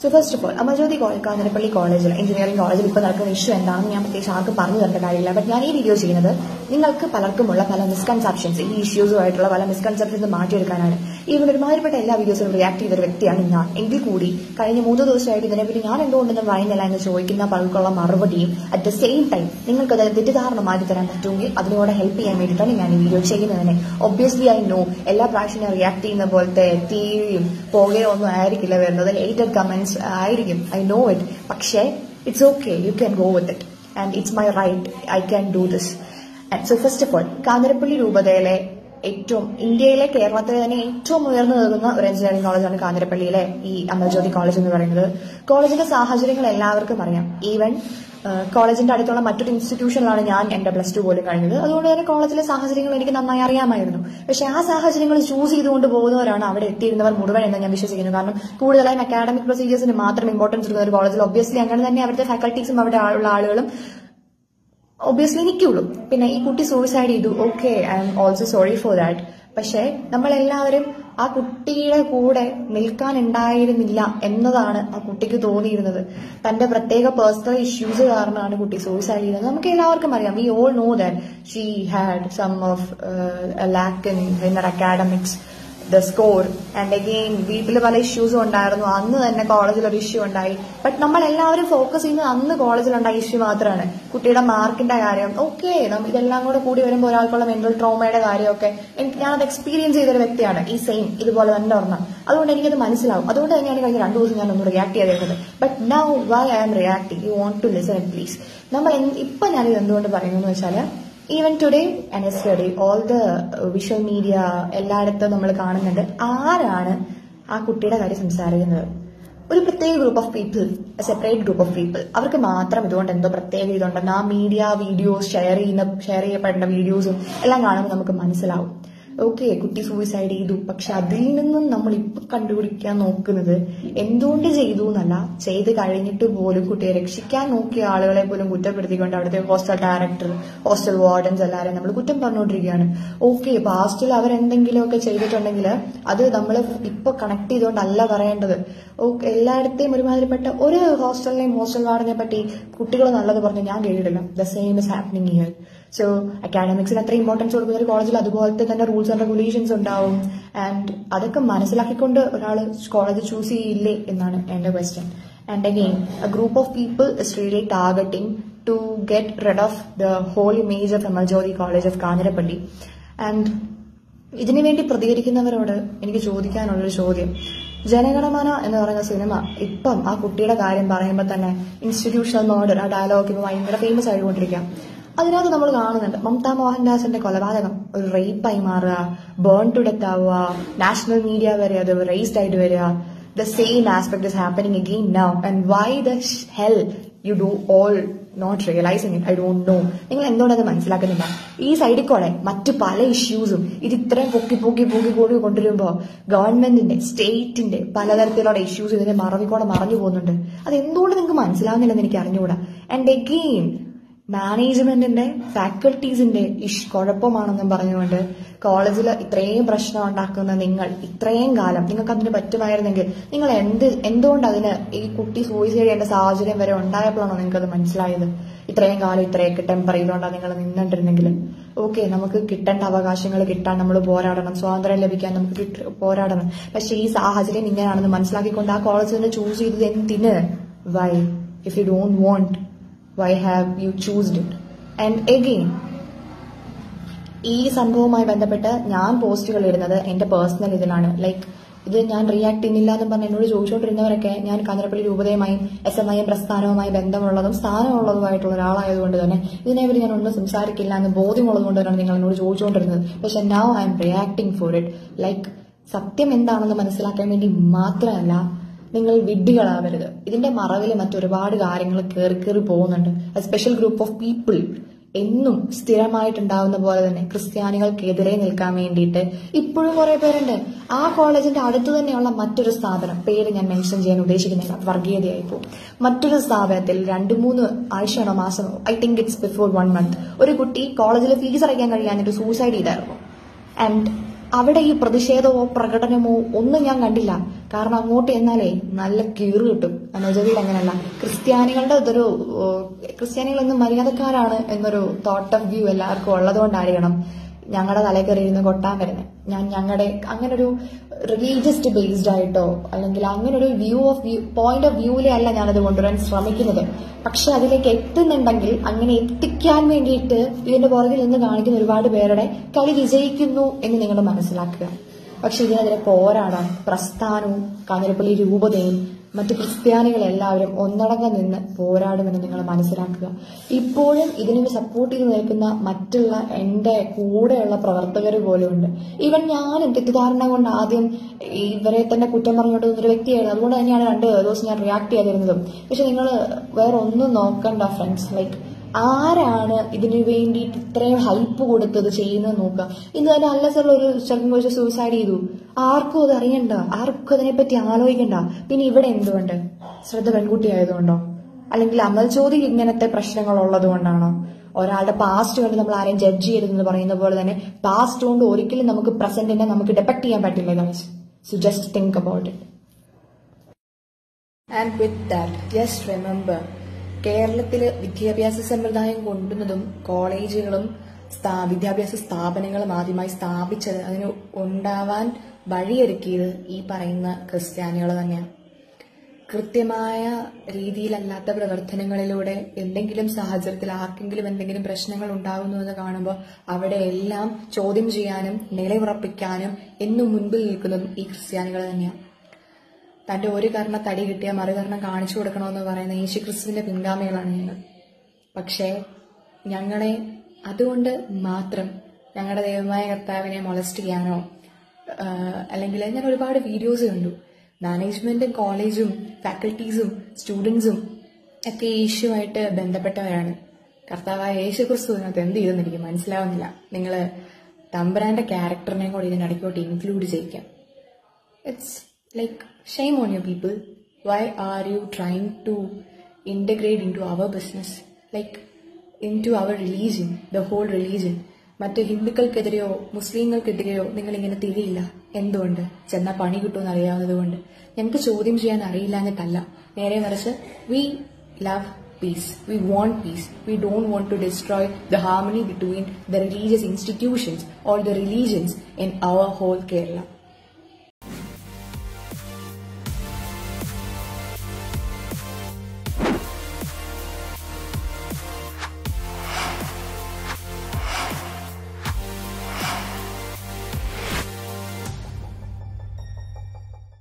So first of all Amarjyothi Kanjirappally കോളേജിൽ engineering കോളേജിൽ ഇപ്പോൾ നടക്കുന്ന ഇഷ്യൂ എന്താണെന്ന് ഞാൻ പ്രത്യേകിച്ച് ആർക്കും പറഞ്ഞു തരേണ്ട കാര്യമില്ല ബട്ട് ഞാൻ ഈ വീഡിയോ ചെയ്യുന്നത് നിങ്ങൾക്ക് പലർക്കുമുള്ള പല മിസ്കൺസെപ്ഷൻസ് ഈ ഇഷ്യൂസുമായിട്ടുള്ള പല മിസ്കൺസെപ്ഷൻസ് മാറ്റിയെടുക്കാനാണ് ഈവൻ ഒരുമാതിരിപ്പെട്ട എല്ലാ വീഡിയോസിലും റിയാക്ട് ചെയ്ത ഒരു വ്യക്തിയാണ് ഞാൻ എങ്കിൽ കൂടി കഴിഞ്ഞ മൂന്ന് ദിവസമായിട്ട് ഇതിനെപ്പറ്റി ഞാൻ എന്തുകൊണ്ടൊന്നും പറയുന്നില്ല എന്ന് ചോദിക്കുന്ന പലർക്കുള്ള മറുപടിയും അറ്റ് ദ സെയിം ടൈം നിങ്ങൾക്ക് അത് തെറ്റിദ്ധാരണ മാറ്റി തരാൻ പറ്റുമെങ്കിൽ അതിനോട് ഹെൽപ്പ് ചെയ്യാൻ വേണ്ടിയിട്ടാണ് ഞാൻ ഈ വീഡിയോ ചെയ്യുന്നതിന് ഒബ്വിയസ്ലി ഐ നോ എല്ലാ പ്രാവശ്യം ഞാൻ റിയാക്ട് ചെയ്യുന്ന പോലത്തെ തീയും പുകയോ ഒന്നും ആയിരിക്കില്ല വരുന്നത് ഹേറ്റഡ് കമന്റ്സ് ആയിരിക്കും ഐ നോ ഇറ്റ് പക്ഷേ it's okay you can go with it and it's my right I can do this so first of all Kanjirappally രൂപതയിലെ ഏറ്റവും ഇന്ത്യയിലെ കേരളത്തിലെ തന്നെ ഏറ്റവും ഉയർന്നു നിൽക്കുന്ന ഒരു എഞ്ചിനീയറിംഗ് കോളേജാണ് കാഞ്ഞിരപ്പള്ളിയിലെ ഈ അമർജ്യോതി കോളേജ് എന്ന് പറയുന്നത് കോളേജിന്റെ സാഹചര്യങ്ങൾ എല്ലാവർക്കും അറിയാം ഈവൻ കോളേജിന്റെ അടുത്തുള്ള മറ്റൊരു ഇൻസ്റ്റിറ്റ്യൂഷനിലാണ് ഞാൻ എന്റെ പ്ലസ് ടു പോലും കഴിഞ്ഞത് അതുകൊണ്ട് തന്നെ കോളേജിലെ സാഹചര്യങ്ങൾ എനിക്ക് നന്നായി അറിയാമായിരുന്നു പക്ഷേ ആ സാഹചര്യങ്ങൾ ചൂസ് ചെയ്തുകൊണ്ട് പോകുന്നവരാണ് അവിടെ എത്തിയിരുന്നവർ മുഴുവൻ എന്ന് ഞാൻ വിശ്വസിക്കുന്നു കാരണം കൂടുതലായും അക്കാഡമിക് പ്രൊസീജിയേഴ്സിന് മാത്രം ഇമ്പോർട്ടൻസ് കൊടുക്കുന്ന ഒരു കോളേജിൽ ഒബ്വിയസ്ലി അങ്ങനെ തന്നെ അവിടുത്തെ ഫാക്കൽറ്റീസും അവിടെ ഉള്ള ആളുകളും ഒബ്വിയസ്ലി നിൽക്കുള്ളൂ പിന്നെ ഈ കുട്ടി സൂയിസൈഡ് ചെയ്തു okay I am also sorry for that പക്ഷേ നമ്മളെല്ലാവരും ആ കുട്ടിയുടെ കൂടെ നിൽക്കാനുണ്ടായിരുന്നില്ല എന്നതാണ് ആ കുട്ടിക്ക് തോന്നിയിരുന്നത് തന്റെ പ്രത്യേക പേഴ്സണൽ ഇഷ്യൂസ് കാരണമാണ് കുട്ടി സൂയിസൈഡ് ചെയ്തത് നമുക്ക് എല്ലാവർക്കും അറിയാം we all know that she had some of lack in in academics the score and again വീട്ടിൽ പല ഇഷ്യൂസും ഉണ്ടായിരുന്നു അന്ന് തന്നെ കോളേജിൽ ഒരു ഇഷ്യൂ ഉണ്ടായി ബട്ട് നമ്മൾ എല്ലാവരും ഫോക്കസ് ചെയ്യുന്നത് അന്ന് കോളേജിലുണ്ടായ ഇഷ്യൂ മാത്രമാണ് കുട്ടിയുടെ മാർക്കിന്റെ കാര്യം ഓക്കെ ഇതെല്ലാം കൂടെ കൂടി വരുമ്പോൾ ഒരാൾക്കുള്ള മെന്റൽ ട്രോമയുടെ കാര്യമൊക്കെ ഞാനത് എക്സ്പീരിയൻസ് ചെയ്തൊരു വ്യക്തിയാണ് ഈ സെയിം ഇതുപോലെ തന്നെ ഒരെണ്ണം അതുകൊണ്ട് എനിക്കത് മനസ്സിലാവും അതുകൊണ്ട് തന്നെയാണ് കഴിഞ്ഞ രണ്ടു ദിവസം ഞാൻ ഒന്ന് റിയാക്ട് ചെയ്തിരുന്നത് but now why I am reacting you want to listen it please നമ്മൾ ഇപ്പൊ ഞാനിത് എന്തുകൊണ്ട് പറയുന്നു എന്ന് വെച്ചാൽ even today and yesterday all the visual media എല്ലായിടത്തും നമ്മൾ കാണുന്നുണ്ട് ആരാണ് ആ കുട്ടിയുടെ കാര്യം സംസാരിക്കുന്നത് ഒരു പ്രത്യേക group of people separate group of people അവർക്ക് മാത്രം ഇതുകൊണ്ട് എന്തോ പ്രത്യേക ഇതുണ്ടെന്ന് ആ മീഡിയ വീഡിയോസ് ഷെയർ ചെയ്യുന്ന ഷെയർ ചെയ്യപ്പെടേണ്ട വീഡിയോസും എല്ലാം കാണുമ്പോൾ നമുക്ക് മനസ്സിലാവും ഓക്കെ കുട്ടി സൂയിസൈഡ് ചെയ്തു പക്ഷെ അതിൽ നിന്നും നമ്മൾ ഇപ്പൊ കണ്ടുപിടിക്കാൻ നോക്കുന്നത് എന്തുകൊണ്ട് ചെയ്തു എന്നല്ല ചെയ്ത് കഴിഞ്ഞിട്ട് പോലും കുട്ടിയെ രക്ഷിക്കാൻ നോക്കിയ ആളുകളെ പോലും കുറ്റപ്പെടുത്തിക്കൊണ്ട് അവിടുത്തെ ഹോസ്റ്റൽ ഡയറക്ടർ ഹോസ്റ്റൽ വാർഡൻസ് എല്ലാവരും നമ്മൾ കുറ്റം പറഞ്ഞുകൊണ്ടിരിക്കുകയാണ് ഓക്കെ പാസ്റ്റിൽ അവരെന്തെങ്കിലുമൊക്കെ ചെയ്തിട്ടുണ്ടെങ്കിൽ അത് നമ്മൾ ഇപ്പൊ കണക്ട് ചെയ്തുകൊണ്ടല്ല പറയേണ്ടത് ഓക്കെ എല്ലായിടത്തെയും ഒരുമാതിരിപ്പെട്ട ഒരു ഹോസ്റ്റലിനെയും ഹോസ്റ്റൽ വാർഡിനെ പറ്റി കുട്ടികൾ നല്ലത് പറഞ്ഞു ഞാൻ കേട്ടിട്ടില്ല the same is happening year so അക്കാഡമിക്സിന് അത്ര ഇമ്പോർട്ടൻസ് കൊടുക്കുന്ന ഒരു കോളേജിൽ അതുപോലത്തെ തന്നെ റൂൾസ് ആൻഡ് റെഗുലേഷൻസ് ഉണ്ടാവും ആൻഡ് അതൊക്കെ മനസ്സിലാക്കിക്കൊണ്ട് ഒരാൾ കോളേജ് ചൂസ് ചെയ്യില്ലേ എന്നാണ് എന്റെ question and again a group of people is really targeting to get rid of the whole image of Amaljyothi college of Kanjirappally and ഇതിനു വേണ്ടി പ്രതികരിക്കുന്നവരോട് എനിക്ക് ചോദിക്കാനുള്ളൊരു ചോദ്യം ജനഗണമന എന്ന് പറയുന്ന സിനിമ ഇപ്പം ആ കുട്ടിയുടെ കാര്യം പറയുമ്പോൾ തന്നെ ഇൻസ്റ്റിറ്റ്യൂഷണൽ മർഡർ ആ ഡയലോഗ് ഇപ്പൊ ഭയങ്കര ഫേമസ് ആയിക്കൊണ്ടിരിക്കാം അതിനകത്ത് നമ്മൾ കാണുന്നുണ്ട് മമതാ മോഹൻദാസിന്റെ കൊലപാതകം ഒരു റേപ്പായി മാറുക ബേൺ ടു ഡെത്ത് ആവുക നാഷണൽ മീഡിയ വരെ അത് റേസ്ഡ് ആയിട്ട് വരിക the same aspect is happening again now and why the hell you do all not realising it I don't know നിങ്ങൾ എന്തുകൊണ്ടത് മനസ്സിലാക്കുന്നില്ല ഈ സൈഡിൽ കൂടെ മറ്റു പല ഇഷ്യൂസും ഇത് ഇത്രയും പൊക്കി പൊക്കി പൊക്കി കൂടി കൊണ്ടുവരുമ്പോൾ ഗവൺമെന്റിന്റെ സ്റ്റേറ്റിന്റെ പലതരത്തിലുള്ള ഇഷ്യൂസ് ഇതിന്റെ മറവിക്കൂടെ മറഞ്ഞു പോകുന്നുണ്ട് അത് എന്തുകൊണ്ട് നിങ്ങൾക്ക് മനസ്സിലാവുന്നില്ലെന്ന് എനിക്ക് അറിഞ്ഞുകൂടാ ആൻഡ് അഗെയിൻ മാനേജ്മെന്റിന്റെ ഫാക്കൽറ്റീസിന്റെ ഇഷ് കുഴപ്പമാണെന്നും പറഞ്ഞുകൊണ്ട് കോളേജിൽ ഇത്രയും പ്രശ്നം ഉണ്ടാക്കുന്ന നിങ്ങൾ ഇത്രയും കാലം നിങ്ങൾക്ക് അതിന് പറ്റുമായിരുന്നെങ്കിൽ നിങ്ങൾ എന്ത് എന്തുകൊണ്ട് അതിന് ഈ കുട്ടി സൂയിസൈഡ് ചെയ്യേണ്ട സാഹചര്യം വരെ ഉണ്ടായപ്പോഴാണോ നിങ്ങൾക്ക് അത് മനസ്സിലായത് ഇത്രയും കാലം ഇത്രയൊക്കെ ടെമ്പർ ചെയ്തുകൊണ്ടാണ് നിങ്ങൾ നിന്നിട്ടിരുന്നെങ്കിൽ ഓക്കെ നമുക്ക് കിട്ടേണ്ട അവകാശങ്ങൾ കിട്ടാൻ നമ്മൾ പോരാടണം സ്വാതന്ത്ര്യം ലഭിക്കാൻ നമുക്ക് കിട്ട- പോരാടണം പക്ഷെ ഈ സാഹചര്യം ഇങ്ങനെയാണെന്ന് മനസ്സിലാക്കിക്കൊണ്ട് ആ കോളേജിൽ നിന്ന് ചൂസ് ചെയ്തത് എന്തിന് why if you don't want why have you chosen it and again ഈ സംഭവവുമായി ബന്ധപ്പെട്ട് ഞാൻ പോസ്റ്റുകൾ ഇടുന്നത് എന്റെ പേഴ്സണൽ ഇതിലാണ് ലൈക്ക് ഇത് ഞാൻ റിയാക്ട് ചെയ്യുന്നില്ല എന്ന് പറഞ്ഞ് എന്നോട് ചോദിച്ചുകൊണ്ടിരുന്നവരൊക്കെ ഞാൻ കാഞ്ഞിരപ്പള്ളി രൂപതയുമായും എസ് എം ഐ എം പ്രസ്ഥാനവുമായി ബന്ധമുള്ളതും സ്ഥാനമുള്ളതുമായിട്ടുള്ള ഒരാളായതുകൊണ്ട് തന്നെ ഇതിനെപ്പറ്റി ഞാൻ ഒന്നും സംസാരിക്കില്ല എന്ന് ബോധ്യമുള്ളത് കൊണ്ട് തന്നെയാണ് നിങ്ങൾ എന്നോട് ചോദിച്ചുകൊണ്ടിരുന്നത് പക്ഷെ now I am reacting for it like സത്യം എന്താണെന്ന് മനസ്സിലാക്കാൻ വേണ്ടി മാത്രമല്ല നിങ്ങൾ വിഡ്ഢികളാവരുത് ഇതിന്റെ മറവിൽ മറ്റൊരുപാട് കാര്യങ്ങൾ കയറി കയറി പോകുന്നുണ്ട് സ്പെഷ്യൽ ഗ്രൂപ്പ് ഓഫ് പീപ്പിൾ എന്നും സ്ഥിരമായിട്ടുണ്ടാവുന്ന പോലെ തന്നെ ക്രിസ്ത്യാനികൾക്കെതിരെ നിൽക്കാൻ വേണ്ടിയിട്ട് ഇപ്പോഴും കുറെ പേരുണ്ട് ആ കോളേജിന്റെ അടുത്ത് തന്നെയുള്ള മറ്റൊരു സ്ഥാപനം പേര് ഞാൻ മെൻഷൻ ചെയ്യാൻ ഉദ്ദേശിക്കുന്നില്ല വർഗീയതയായി പോകും മറ്റൊരു സ്ഥാപനത്തിൽ രണ്ടു മൂന്ന് ആഴ്ചയാണോ മാസമോ I think it's before one month ഒരു കുട്ടി കോളേജിൽ ഫീസ് അടയ്ക്കാൻ കഴിയാഞ്ഞിട്ട് സൂസൈഡ് ചെയ്തായിരുന്നു ആൻഡ് അവിടെ ഈ പ്രതിഷേധമോ പ്രകടനമോ ഒന്നും ഞാൻ കണ്ടില്ല കാരണം അങ്ങോട്ട് ചെന്നാലേ നല്ല കീറ് കിട്ടും നജവീട് അങ്ങനെയല്ല ക്രിസ്ത്യാനികളുടെ ഇതൊരു ഏഹ്, ക്രിസ്ത്യാനികളൊന്നും മര്യാദക്കാരാണ് എന്നൊരു തോട്ട് ഓഫ് വ്യൂ എല്ലാവർക്കും ഉള്ളതുകൊണ്ടായിരിക്കണം ഞങ്ങളുടെ തലയിൽ കയറി ഇരുന്ന് കൊട്ടാൻ വരുന്നത് ഞാൻ ഞങ്ങളുടെ അങ്ങനെ ഒരു റിലീജിയസ്റ്റ് ബേസ്ഡ് ആയിട്ടോ അല്ലെങ്കിൽ അങ്ങനെ ഒരു view of view point of വ്യൂവിലെ അല്ല ഞാനത് കൊണ്ടുവരാൻ ശ്രമിക്കുന്നത് പക്ഷെ അതിലേക്ക് എത്തുന്നുണ്ടെങ്കിൽ അങ്ങനെ എത്തിക്കാൻ വേണ്ടിയിട്ട് ഇതിന്റെ പുറകിൽ നിന്ന് കാണിക്കുന്ന ഒരുപാട് പേരുടെ കളി വിജയിക്കുന്നു എന്ന് നിങ്ങൾ മനസ്സിലാക്കുക പക്ഷെ ഇതിനെതിരെ പോരാടാൻ പ്രസ്ഥാനവും കാഞ്ഞിരപ്പള്ളി രൂപതയും മറ്റു ക്രിസ്ത്യാനികളെല്ലാവരും ഒന്നടങ്കം നിന്ന് പോരാടുമെന്ന് നിങ്ങൾ മനസ്സിലാക്കുക ഇപ്പോഴും ഇതിനെ സപ്പോർട്ട് ചെയ്ത് നിൽക്കുന്ന മറ്റുള്ള എന്റെ കൂടെയുള്ള പ്രവർത്തകർ പോലും ഉണ്ട് ഈവൻ ഞാനും തെറ്റിദ്ധാരണ കൊണ്ട് ആദ്യം ഇവരെ തന്നെ കുറ്റം പറഞ്ഞുകൊണ്ട് നിന്നൊരു വ്യക്തിയായിരുന്നു അതുകൊണ്ട് തന്നെയാണ് രണ്ട് ദിവസം ഞാൻ റിയാക്ട് ചെയ്തിരുന്നതും പക്ഷെ നിങ്ങൾ വേറെ ഒന്നും നോക്കണ്ട ഫ്രണ്ട്സ് ലൈക്ക് ആരാണ് ഇതിനു വേണ്ടിയിട്ട് ഇത്രയും ഹൈപ്പ് കൊടുത്തത് ചെയ്യുന്നത് നോക്കുക ഇന്ന് തന്നെ അല്ലസറിൽ ഒരു ചെറുപ്പം കുറിച്ച് സൂസൈഡ് ചെയ്തു ആർക്കും അത് അറിയണ്ട ആർക്കും അതിനെപ്പറ്റി ആലോചിക്കണ്ട പിന്നെ ഇവിടെ എന്തുകൊണ്ട് ശ്രദ്ധ പെൺകുട്ടി ആയതുകൊണ്ടോ അല്ലെങ്കിൽ അമൽ ചോദ്യം ഇങ്ങനത്തെ പ്രശ്നങ്ങൾ ഉള്ളത് കൊണ്ടാണോ ഒരാളുടെ പാസ്റ്റ് കൊണ്ട് നമ്മൾ ആരെയും ജഡ്ജ് ചെയ്തെന്ന് പറയുന്ന പോലെ തന്നെ പാസ്റ്റ് കൊണ്ട് ഒരിക്കലും നമുക്ക് പ്രസന്റിനെ നമുക്ക് ഡിപ്പെക്ട് ചെയ്യാൻ പറ്റില്ല guys so just think about it and with that just remember കേരളത്തിൽ വിദ്യാഭ്യാസ സമ്പ്രദായം കൊണ്ടുവന്നതും കോളേജുകളും സ്ഥാ- വിദ്യാഭ്യാസ സ്ഥാപനങ്ങളും ആദ്യമായി സ്ഥാപിച്ചത് അതിന് ഉണ്ടാവാൻ വഴിയൊരുക്കിയത് ഈ പറയുന്ന ക്രിസ്ത്യാനികൾ തന്നെയാണ് കൃത്യമായ രീതിയിലല്ലാത്ത പ്രവർത്തനങ്ങളിലൂടെ എന്തെങ്കിലും സാഹചര്യത്തിൽ ആർക്കെങ്കിലും എന്തെങ്കിലും പ്രശ്നങ്ങൾ ഉണ്ടാകുന്നു എന്ന് കാണുമ്പോൾ അവിടെ എല്ലാം ചോദ്യം ചെയ്യാനും നിലയുറപ്പിക്കാനും എന്നും മുൻപിൽ നിൽക്കുന്നതും ഈ ക്രിസ്ത്യാനികൾ തന്നെയാണ് തന്റെ ഒരു കർണ തടി കിട്ടിയ മറുകർണം കാണിച്ചു കൊടുക്കണമെന്ന് പറയുന്ന യേശു ക്രിസ്തുവിന്റെ പിൻഗാമികളാണ് ഞങ്ങൾ പക്ഷേ ഞങ്ങളെ അതുകൊണ്ട് മാത്രം ഞങ്ങളുടെ ദൈവമായ കർത്താവിനെ മൊളസ്റ്റ് ചെയ്യാനോ ആഹ്, അല്ലെങ്കിൽ ഞാൻ ഒരുപാട് വീഡിയോസ് കണ്ടു മാനേജ്മെന്റും കോളേജും ഫാക്കൽറ്റീസും സ്റ്റുഡൻസും ഒക്കെ യേശുവായിട്ട് ബന്ധപ്പെട്ടവരാണ് കർത്താവായ യേശു ക്രിസ്തു ഇതിനകത്ത് എന്ത് ചെയ്തെന്ന് എനിക്ക് മനസ്സിലാവുന്നില്ല നിങ്ങൾ തമ്പുരാന്റെ ക്യാരക്ടറിനെ കൂടി ഇതിനിടയ്ക്കോട്ട് ഇൻക്ലൂഡ് ചെയ്യിക്കാം it's like shame on you people why are you trying to integrate into our business like into our religion the whole religion മറ്റ് ഹിന്ദുക്കൾക്കെതിരെയോ മുസ്ലിങ്ങൾക്കെതിരെയോ നിങ്ങൾ ഇങ്ങനെ തിരിയില്ല എന്തുകൊണ്ട് ചെന്ന പണി കിട്ടുമെന്ന് അറിയാവുന്നത് കൊണ്ട് ഞങ്ങൾക്ക് ചോദ്യം ചെയ്യാൻ അറിയില്ലാഞ്ഞിട്ടല്ല നേരെ മറിച്ച് we love peace. We want peace. We don't want to destroy the harmony between the religious institutions or the religions in our whole Kerala.